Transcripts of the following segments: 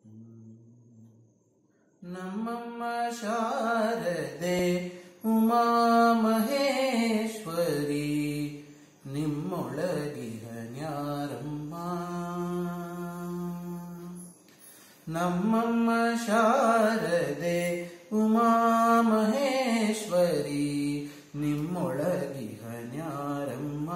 ನಮ್ಮಮ್ಮ ಶಾರದೆ ಉಮಾ ಮಹೇಶ್ವರಿ ನಿಮ್ಮೊಳಗಿಹ ನ್ಯಾರಮ್ಮ ನಮ್ಮಮ್ಮ ಶಾರದೆ ಉಮಾ ಮಹೇಶ್ವರಿ ನಿಮ್ಮೊಳಗಿಹ ನ್ಯಾರಮ್ಮ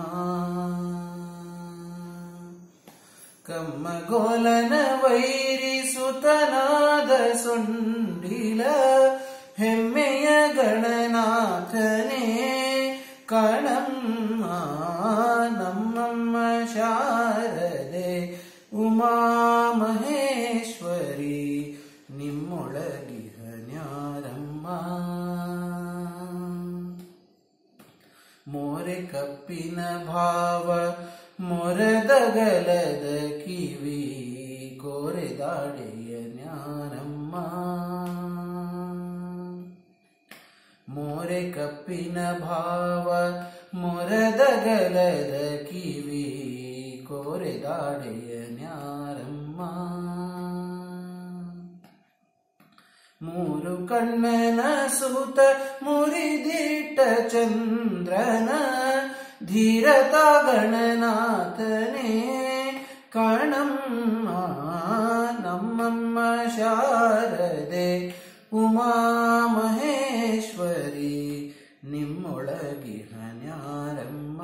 ಕಮ್ಮಗೋಲನ ವೈರಿಸುತನಾದ ಸೊಂಡಿಲ ಹೆಮ್ಮೆಯ ಗಣನಾಥನೇ ಕಣಮ್ಮ ನಮ್ಮಮ್ಮ ಶಾರದೆ ಉಮಾ ಮಹೇಶ್ವರಿ ನಿಮ್ಮೊಳಗಿಹ ನ್ಯಾರಮ್ಮ ಮೋರೆ ಕಪ್ಪಿನ ಭಾವ ಮೊರದಗಲದ ಕಿವಿ ಕೋರೆದಾಡೆಯ ಜ್ಞಾನಮ್ಮ ಮೋರೆ ಕಪ್ಪಿನ ಭಾವ ಮೊರದಗಲದ ಕಿವಿ ಕೋರೆದಾಡೆಯ ಜ್ಞಾನಮ್ಮ ಮೂರು ಕಣ್ಣನ ಸೂತ ಮುರಿದಿಟ್ಟ ಚಂದ್ರನ ಧೀರತ ಗಣನಾಥನೇ ಕಣಮ್ಮ ನಮ್ಮಮ್ಮ ಶಾರದೆ ಉಮಾ ಮಹೇಶ್ವರಿ ನಿಮ್ಮೊಳಗಿಹ ನ್ಯಾರಮ್ಮ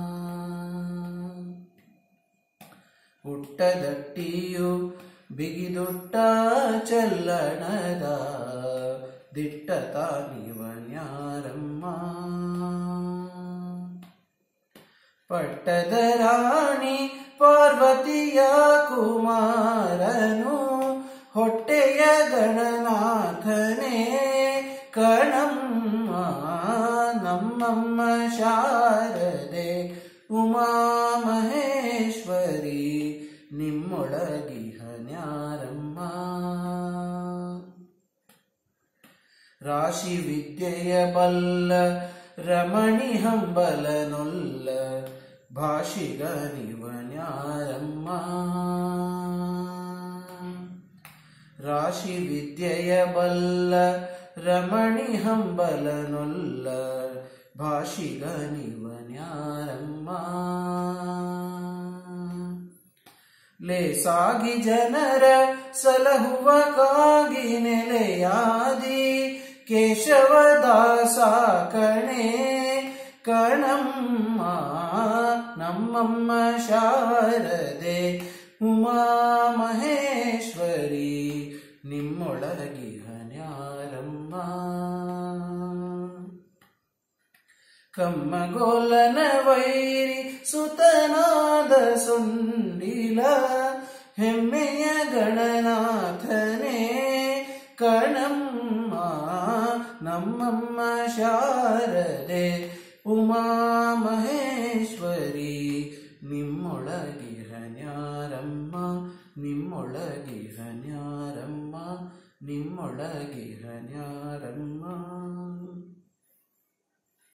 ಹುಟ್ಟದಟ್ಟಿಯು ಬಿಗಿದೊಟ್ಟ ಚಲ್ಲಣದ ದಿಟ್ಟ ತಾನಿವ ನ್ಯಾರಮ್ಮ ಪಟ್ಟದ ರಾಣಿ ಪಾರ್ವತಿಯ ಕುಮಾರನು ಹೊಟ್ಟೆಯ ಗಣನಾಥನೇ ಕಣಮ್ಮ ನಮ್ಮಮ್ಮ ಶಾರದೆ ಉಮಾ ಮಹೇಶ್ವರಿ ನಿಮ್ಮೊಳಗಿಹ ನ್ಯಾರಮ್ಮ ರಾಶಿ ವಿದ್ಯೆಯ ಬಲ್ಲ ರಮಣಿ ಹಂಬಲನೊಲ್ಲ ಭಾಷಿಗ ನಿವನ್ಯಾರಮ್ಮ ರಾಶಿ ವಿದ್ಯೆಯ ಬಲ್ಲ ರಮಣಿ ಹಂಬಲನೊಲ್ಲ ಭಾಷಿಗ ನಿವನ್ಯಾರಮ್ಮ ಲೇಸಾಗಿ ಜನರ ಸಲಹುವ ಕಾಗಿ ನೆಲೆಯಾದಿ ಕೇಶವದಾಸ ಕಣೆ ಕಣಮ್ಮ ನಮ್ಮಮ್ಮ ಶಾರದೆ ಉಮಾ ಮಹೇಶ್ವರಿ ನಿಮ್ಮೊಳಗಿಹ ನ್ಯಾರಮ್ಮ ಕಮ್ಮಗೋಲನ ವೈರಿ ಸುತನಾದ ಸುಂಡಿಲ ಹೆಮ್ಮೆಯ ಗಣನಾಥನೇ ಕಣಮ್ಮ ನಮ್ಮಮ್ಮ ಶಾರದೆ ಉಮಾ ಮಹೇಶ್ವರಿ ನಿಮ್ಮೊಳಗಿಹ ನ್ಯಾರಮ್ಮ ನಿಮ್ಮೊಳಗಿಹ ನ್ಯಾರಮ್ಮ ನಿಮ್ಮೊಳಗಿಹ ನ್ಯಾರ